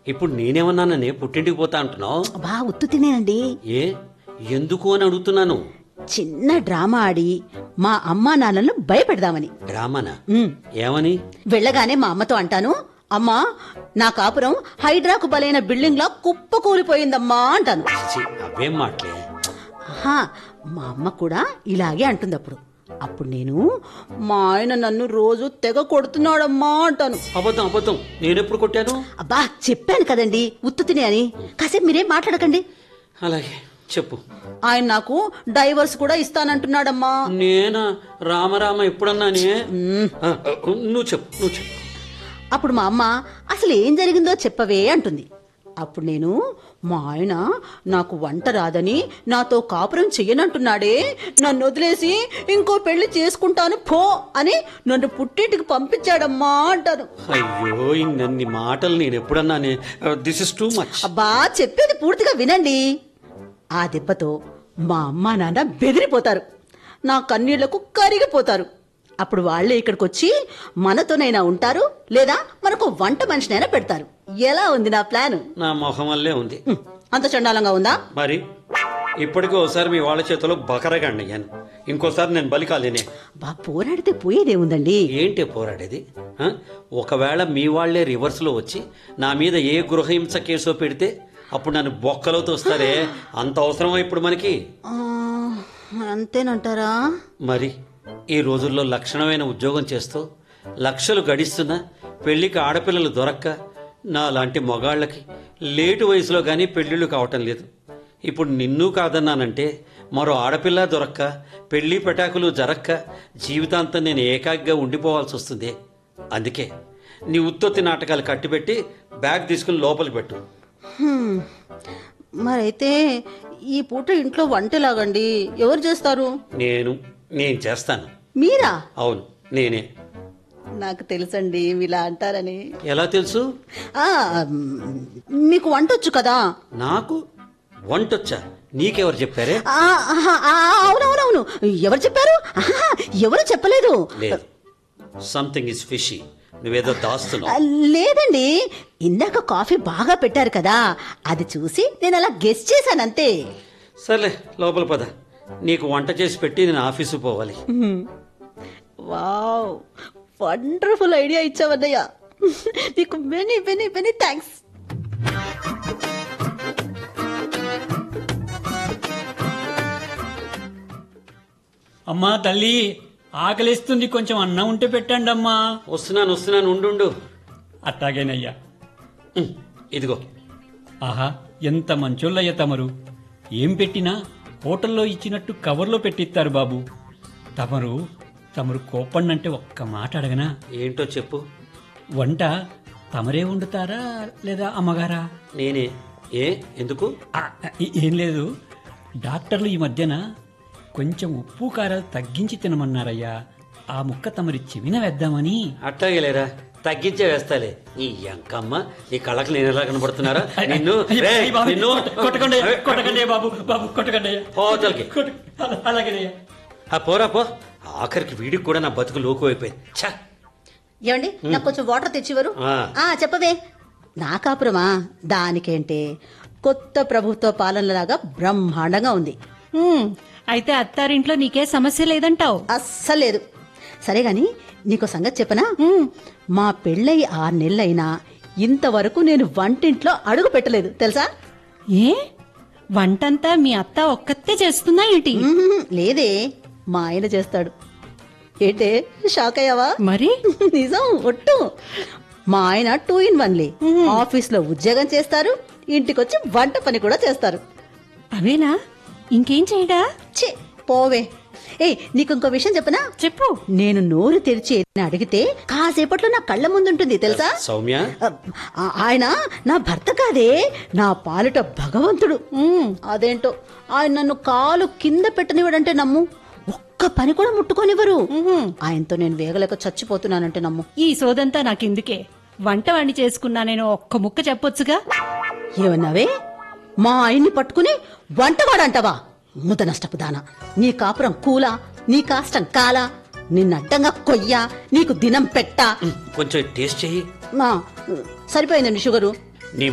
ఇప్పుడు నేనేమన్నాననే పుట్టింటికి పోతా అంటున్నావు బా ఉత్తు తినేనండి ఏ ఎందుకు అని అడుగుతున్నాను చిన్న డ్రామా ఆడి మా అమ్మా నాన్నలను భయపెడదామని డ్రామానా ఉమ్. ఏమని వెళ్ళగానే మా అమ్మతో అంటాను అమ్మా నా కాపురం హైడ్రాకు బలైన బిల్డింగ్ లా కుప్ప కూలిపోయిందమ్మా అంటాను ఛీ, అవేం మాటలే ఆహా, మా అమ్మ కూడా ఇలాగే అంటుంది అప్పుడు అప్పుడు నేను మా ఆయన నన్ను రోజు తెగ కొడుతున్నాడమ్మా అంటాను అబద్ధం అబద్ధం నేనెప్పుడు కొట్టాను అబ్బా చెప్పాను కదండి ఉత్తుతిని అని కాసేపు మీరేం మాట్లాడకండి అలాగే చెప్పు ఆయన నాకు డైవర్స్ కూడా ఇస్తానంటున్నాడమ్మా నేనా రామరామ ఎప్పుడన్నానే ఆ, నువ్వు చెప్పు నువ్వు చెప్పు అప్పుడు మా అమ్మ అసలు ఏం జరిగిందో చెప్పవే అంటుంది అప్పుడు నేను మా ఆయన నాకు వంట రాదని నాతో కాపురం చెయ్యనంటున్నాడే నన్ను వదిలేసి ఇంకో పెళ్లి చేసుకుంటాను పో అని నన్ను పుట్టింటికి పంపించాడమ్మా అంటాను అయ్యో ఇన్ని మాటలు నేను ఎప్పుడన్నానే దిస్ ఇస్ టూ మచ్ అబ్బా చెప్పేది పూర్తిగా వినండి ఆ దెబ్బతో మా అమ్మ నాన్న బెదిరిపోతారు నా కన్నీళ్లకు కరిగిపోతారు అప్పుడు వాళ్ళే ఇక్కడికి వచ్చి మనతోనైనా ఉంటారు లేదా మనకు వంట మనిషినైనా పెడతారు ఎలా ఉంది నా ప్లాన్ నా మొహం వల్లే ఉంది హ్మ్, అంత చండాలంగా ఉందా మరి ఇప్పటికీ ఒకసారి మీ వాళ్ళ చేతిలో బకరగండి అయ్యాను ఇంకోసారి నేను బలి కాలేనే బా పోరాడితే పోయేదేముందండి ఏంటి పోరాడేది ఆ? ఒకవేళ మీ వాళ్లే రివర్స్లో వచ్చి నా మీద ఏ గృహహింస కేసో పెడితే అప్పుడు నన్ను బొక్కలో తోస్తారే అంత అవసరమా ఇప్పుడు మనకి ఆ, అంతేనంటారా మరి ఈ రోజుల్లో లక్షణమైన ఉద్యోగం చేస్తూ లక్షలు గడిస్తున్నా పెళ్లికి ఆడపిల్లలు దొరక్క నా లాంటి మొగాళ్ళకి లేటు వయసులో కానీ పెళ్ళిళ్ళు కావటం లేదు ఇప్పుడు నిన్ను కాదన్నానంటే మరో ఆడపిల్ల దొరక్క పెళ్లి పెటాకులు జరక్క జీవితాంతం నేను ఏకాగ్గా ఉండిపోవాల్సి వస్తుంది అందుకే నీ ఉత్తొత్తి నాటకాలు కట్టిపెట్టి బ్యాగ్ తీసుకుని లోపలికి పెట్టు హ్మ్, మరైతే ఈ పూట ఇంట్లో వంటలాగండి ఎవరు చేస్తారు నేను నేను చేస్తాను మీరా అవును నేనే నాకు తెలుసండి ఇలా అంటారని ఎలా తెలుసు ఆ, మీకు వంట వచ్చు కదా నాకు వంటొచ్చా నీకెవరు చెప్పారే ఆ, ఆహా, ఆ, అవునవునవును ఎవరు చెప్పారు ఆహా, ఎవరు చెప్పలేదు లేదు సంథింగ్ ఇస్ ఫిషీ నువ్వేదో ఆ, దాస్తున్నావు లేదండి ఇందాక కాఫీ బాగా పెట్టారు కదా అది చూసి నేను అలా గెస్ చేశాను అంతే సర్లే లోపల పద నీకు వంట చేసి పెట్టి నేను ఆఫీసు పోవాలి వావ్ వండర్ఫుల్ ఐడియా ఇచ్చావన్నయ్య నీకు మెనీ మెనీ మెనీ థ్యాంక్స్ అమ్మా తల్లి ఆకలిస్తుంది కొంచెం అన్నం ఉంటే పెట్టండి అమ్మా వస్తున్నాను వస్తున్నాను ఉండు అట్టాగేనయ్యా ఉమ్, ఇదిగో ఆహా ఎంత మంచోళ్ళయ్య తమరు ఏం పెట్టినా హోటల్లో ఇచ్చినట్టు కవర్లో పెట్టిస్తారు బాబు తమరు తమరు కోపండంటే ఒక్క మాట అడగనా ఏంటో చెప్పు వంట తమరే వండుతారా లేదా అమ్మగారా నేనే ఏ ఎందుకు ఆ, ఏ- ఏం లేదు డాక్టర్లు ఈ మధ్యన కొంచెం ఉప్పు కారాలు తగ్గించి తినమన్నారయ్యా ఆ ముక్క తమరి చెవిన వేద్దామని అట్లాగే లేరా తగ్గించే వేస్తాలే ఈ ఎంకమ్మ ఈ కళ్ళకి నేను ఎలా కనబడుతున్నారా నిన్ను అయ్య, రేయ్, అయ్య బాబు, నిన్ను కొట్ట- కొట్టకండి అయ్యా, కొట్టకండి అయ్యా బాబు బాబు కొట్టకండి అయ్యా. హోటల్కి కొట్ట- అలా- అలాగేనయ్యా ఆ పోరా పో ఆఖరికి వీడికి కూడా నా బతుకు లోకు అయిపోయింది ఛా ఏమండి నాకు కొంచెం వాటర్ తెచ్చివరు ఆ. ఆ చెప్పవే నా కాపురమా దానికేంటే కొత్త ప్రభుత్వ పాలనలాగా బ్రహ్మాండంగా ఉంది హ్మ్, అయితే అత్తారింట్లో నీకే సమస్య లేదంటావు అస్సలు లేదు సరే గాని నీకు సంగతి చెప్పనా మా పెళ్ళై ఆరు నెలలైనా ఇంతవరకు నేను వంటింట్లో అడుగు పెట్టలేదు తెలుసా ఏ వంటంతా మీ అత్త ఒక్కతే చేస్తుందా ఏంటి మ్మ్, లేదే మా ఆయన చేస్తాడు ఏంటే షాక్ అయ్యావా మరి నిజం ఒట్టు మా ఆయన టూ ఇన్ వన్లీ ఆఫీస్ లో ఉద్యోగం చేస్తారు ఇంటికొచ్చి వంట పని కూడా చేస్తారు అవేనా ఇంకేం చేయడా ఛీ పోవే ఏ నీకు ఇంకో విషయం చెప్పనా చెప్పు నేను నోరు తెరిచి ఏదైనా అడిగితే కాసేపట్లో నా కళ్ళ ముందుంటుంది తెలుసా సౌమ్య ఆ- ఆయన నా భర్త కాదే నా పాలిట భగవంతుడు మ్మ్, అదేంటో ఆయన నన్ను కాలు కింద పెట్టనివ్వడంటే నమ్ము ఒక్క పని కూడా ముట్టుకోనివ్వరు ఆయనతో నేను వేగలేక చచ్చిపోతున్నానంటే నమ్ము ఈ సోదంతా నాకెందుకే వంట వండి చేసుకున్నా నేను ఒక్క ముక్క చెప్పొచ్చుగా ఏమన్నావే మా ఆయన్ని పట్టుకుని వంటవాడంటావా ముద నష్టపు దాన నీ కాపురం కూలా నీ కాష్టం కాలా నిన్నడ్డంగా కొయ్యా నీకు దినం పెట్టా కొంచెం టేస్ట్ చెయ్యి మా, సరిపోయిందండి షుగరు